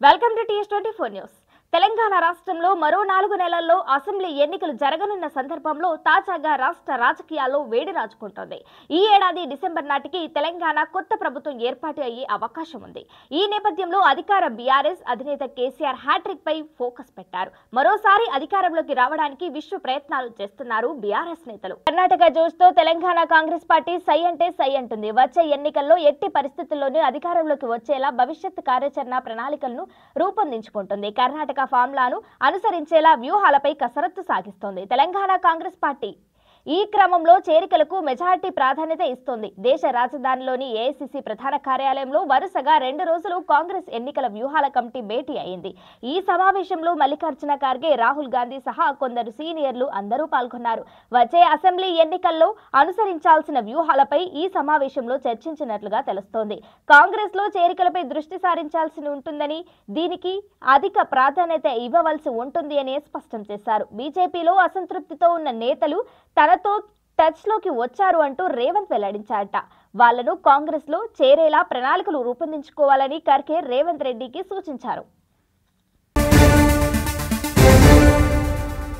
welcome to TS twenty four news Telangana రాష్ట్రంలో మరో నాలుగు నెలల్లో అసెంబ్లీ ఎన్నికలు జరగనున్న సందర్భంలో తాజాగా రాష్ట్ర రాజకీయాల్లో వేడి రాజుకుంటోంది ఈ ఏడాది డిసెంబర్ నాటికి తెలంగాణ కొత్త ప్రభుత్వం ఏర్పాటు అయ్యే అవకాశం ఉంది ఈ నేపథ్యంలో అధికార బీఆర్ఎస్ అధినేత కేసీఆర్ హ్యాట్రిక్ పై ఫోకస్ పెట్టారు మరోసారి అధికారంలోకి రావడానికి విశ్వ ప్రయత్నాలు చేస్తున్నారు బీఆర్ఎస్ నేతలు కర్ణాటక జోష్తో తెలంగాణ కాంగ్రెస్ పార్టీ సై అంటే సై అంటుంది వచ్చే ఎన్నికల్లో ఎట్టి పరిస్థితుల్లోనూ అధికారంలోకి వచ్చేలా భవిష్యత్ కార్యాచరణ ప్రణాళికలను రూపొందించుకుంటుంది కర్ణాటక ఫార్ములాను అనుసరించేలా వ్యూహాలపై కసరత్తు సాగిస్తోంది తెలంగాణ కాంగ్రెస్ పార్టీ ఈ క్రమంలో చేరికలకు మెజార్టీ ప్రాధాన్యత ఇస్తోంది దేశ రాజధానిలోని ఏఐసిసి ప్రధాన కార్యాలయంలో వరుసగా రెండు రోజులు కాంగ్రెస్ ఎన్నికల వ్యూహాల కమిటీ భేటీ అయింది ఈ సమావేశంలో మల్లికార్జున ఖార్గే రాహుల్ గాంధీ సహా కొందరు సీనియర్లు అందరూ పాల్గొన్నారు వచ్చే అసెంబ్లీ ఎన్నికల్లో అనుసరించాల్సిన వ్యూహాలపై ఈ సమావేశంలో చర్చించినట్లుగా తెలుస్తోంది కాంగ్రెస్ లో చేరికలపై దృష్టి సారించాల్సి ఉంటుందని దీనికి అధిక ప్రాధాన్యత ఇవ్వవలసి ఉంటుంది అని స్పష్టం చేశారు బీజేపీలో అసంతృప్తితో ఉన్న నేతలు తనతో టచ్ లోకి వచ్చారు అంటూ రేవంత్ వెల్లడించారట వాళ్లను కాంగ్రెస్ లో చేరేలా ప్రణాళికలు రూపొందించుకోవాలని ఖర్గే రేవంత్ రెడ్డికి సూచించారు